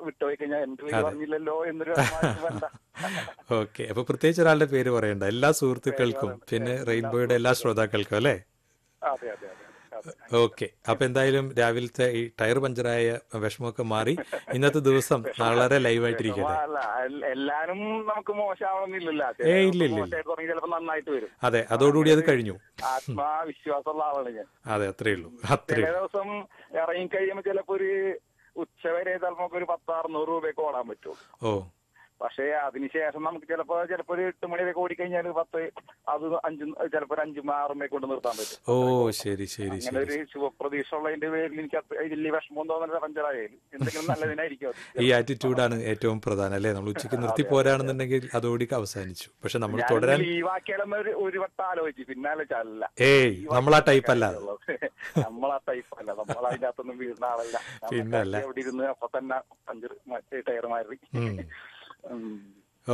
വിട്ടുപോയി കഴിഞ്ഞാൽ എന്റെ പേര് പറഞ്ഞില്ലല്ലോ എന്നൊരു അഭിമാനം വേണ്ട ഓക്കെ അപ്പൊ പ്രത്യേകിച്ച് ഒരാളുടെ പേര് പറയണ്ട എല്ലാ സുഹൃത്തുക്കൾക്കും പിന്നെ റെയിൻബോയുടെ എല്ലാ ശ്രോതാക്കൾക്കും അല്ലേ അതെ അതെ അതെ അതെ ഓക്കെ അപ്പൊ എന്തായാലും രാവിലത്തെ ഈ ടയർ പഞ്ചറായ വിഷമമൊക്കെ മാറി ഇന്നത്തെ ദിവസം വളരെ ലൈവായിട്ടിരിക്കട്ടെ അല്ല എൽ- എല്ലാരും നമുക്ക് മോശമാവണമെന്നില്ലല്ലോ ഏയ് ഇല്ല, ഇല്ല, ഇല്ല. മോശമായിട്ട് തുടങ്ങി ചിലപ്പോ നന്നായിട്ട് വരും അതെ അതോടുകൂടി അത് കഴിഞ്ഞു ആത്മാവിശ്വാസമുള്ള ആളാണ് ഞാൻ അതെ അത്രേ ഉള്ളൂ അത്രേ ചില ദിവസം ഇറങ്ങി കഴിയുമ്പോ ചിലപ്പോ ഒരു ഉച്ച വരെ ചിലപ്പോ ഒരു പത്ത് അറുന്നൂറ് രൂപയൊക്കെ ഓടാൻ പറ്റും ഓ പക്ഷേ അതിനുശേഷം നമുക്ക് ചിലപ്പോ ചിലപ്പോ ഒരു എട്ട് മണിയൊക്കെ ഓടിക്കഴിഞ്ഞാൽ പത്ത് അത് അഞ്ചും ചിലപ്പോ ഒരു അഞ്ചും ആറും മണിയൊക്കെ കൊണ്ട് നിർത്താൻ പറ്റും ഓ ശരി ശരി അങ്ങനെ ശരി ഒരു ശുഭപ്രതീക്ഷ ഉള്ളതിന്റെ പേരിൽ എനിക്ക് അത്ര വലിയ വിഷമം തോന്നുന്നില്ല പഞ്ചറായാലും എന്തെങ്കിലും നല്ലതിനായിരിക്കും അത് ഈ ആറ്റിറ്റ്യൂഡാണ് ഏറ്റവും പ്രധാനം അല്ലേ നമ്മൾ ഉച്ചയ്ക്ക് നിർത്തി പോരാണെന്നുണ്ടെങ്കിൽ അതോടി അവസാനിച്ചു പക്ഷെ നമ്മൾ തുടരാൻ ലീവാക്കിയാലെന്ന് ഒരു ഒരു വട്ടം ആലോചിച്ചു പിന്നെ ആലോചിച്ചല്ല ഏയ് നമ്മളാ ടൈപ്പ് അല്ല നമ്മളാ ടൈപ്പ് അല്ല നമ്മൾ അതിന്റെ അകത്തൊന്നും വീഴുന്ന ആളല്ല പിന്നല്ല. എവിടെ ഇരുന്ന് അപ്പൊ തന്നെ പഞ്ചർ മറ്റേ ടയർ മാറി ഉം. ഉം.